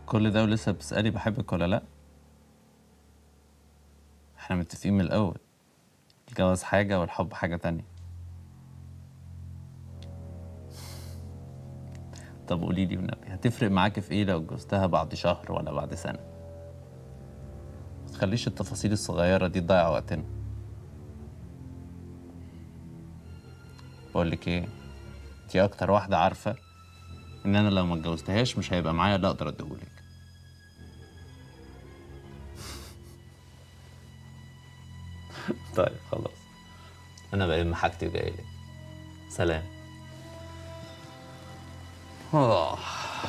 كل ده ولسه بتسألي بحبك ولا لأ؟ احنا متفقين من الأول الجواز حاجة والحب حاجة تانية طب قولي لي والنبي هتفرق معاكي في ايه لو اتجوزتها بعد شهر ولا بعد سنة؟ ما تخليش التفاصيل الصغيرة دي تضيع وقتنا بقول لك ايه انتي اكتر واحدة عارفة ان انا لو ما اتجوزتهاش مش هيبقى معايا اللي اقدر اديهولك طيب خلاص انا بلم حاجتي وجاي لك سلام آه.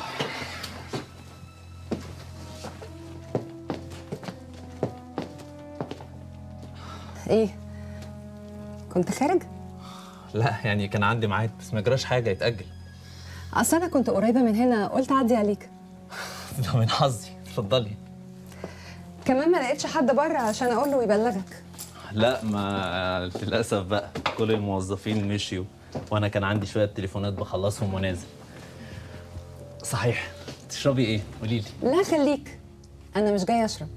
ايه كنت خارج لا يعني كان عندي ميعاد بس ما جراش حاجه يتاجل اصل انا كنت قريبه من هنا قلت اعدي عليك ده من حظي اتفضلي كمان ما لقيتش حد بره عشان اقول له يبلغك لا ما للاسف بقى كل الموظفين مشيوا وانا كان عندي شويه تليفونات بخلصهم ونازل صحيح تشربي ايه قولي لي لا خليك انا مش جايه اشرب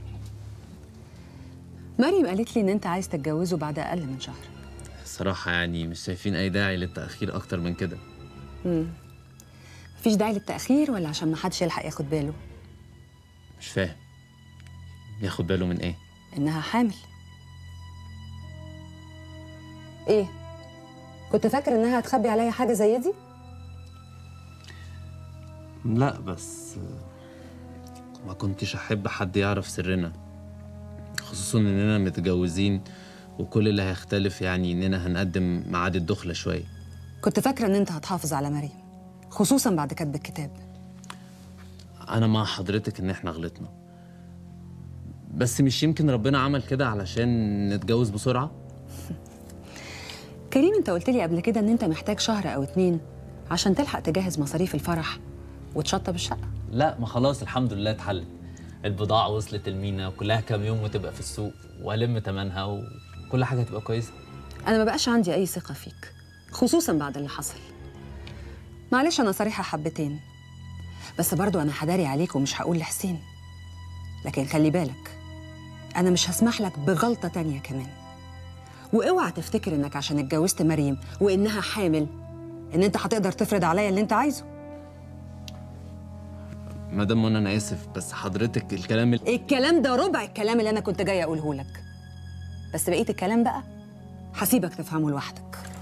مريم قالت لي ان انت عايز تتجوزه بعد اقل من شهر الصراحه يعني مش شايفين اي داعي للتاخير اكتر من كده مفيش داعي للتاخير ولا عشان ما حدش يلحق ياخد باله مش فاهم ياخد باله من ايه انها حامل ايه كنت فاكر انها هتخبي عليا حاجه زي دي لا بس ما كنتش احب حد يعرف سرنا خصوصا اننا متجوزين وكل اللي هيختلف يعني اننا هنقدم ميعاد الدخله شويه كنت فاكره ان انت هتحافظ على مريم خصوصا بعد كتب الكتاب انا مع حضرتك ان احنا غلطنا بس مش يمكن ربنا عمل كده علشان نتجوز بسرعه كريم انت قلت لي قبل كده ان انت محتاج شهر او اتنين عشان تلحق تجهز مصاريف الفرح وتشطب الشقه لا ما خلاص الحمد لله اتحلت البضاعة وصلت المينا وكلها كام يوم وتبقى في السوق والم تمنها وكل حاجة هتبقى كويسة انا ما بقاش عندي اي ثقه فيك خصوصا بعد اللي حصل معلش انا صريحه حبتين بس برضو انا هداري عليك ومش هقول لحسين لكن خلي بالك انا مش هسمح لك بغلطه تانية كمان واوعى تفتكر انك عشان اتجوزت مريم وانها حامل ان انت هتقدر تفرض عليا اللي انت عايزه مدام منى انا اسف بس حضرتك الكلام ال... الكلام ده ربع الكلام اللي انا كنت جايه اقوله لك بس بقيه الكلام بقى هسيبك تفهمه لوحدك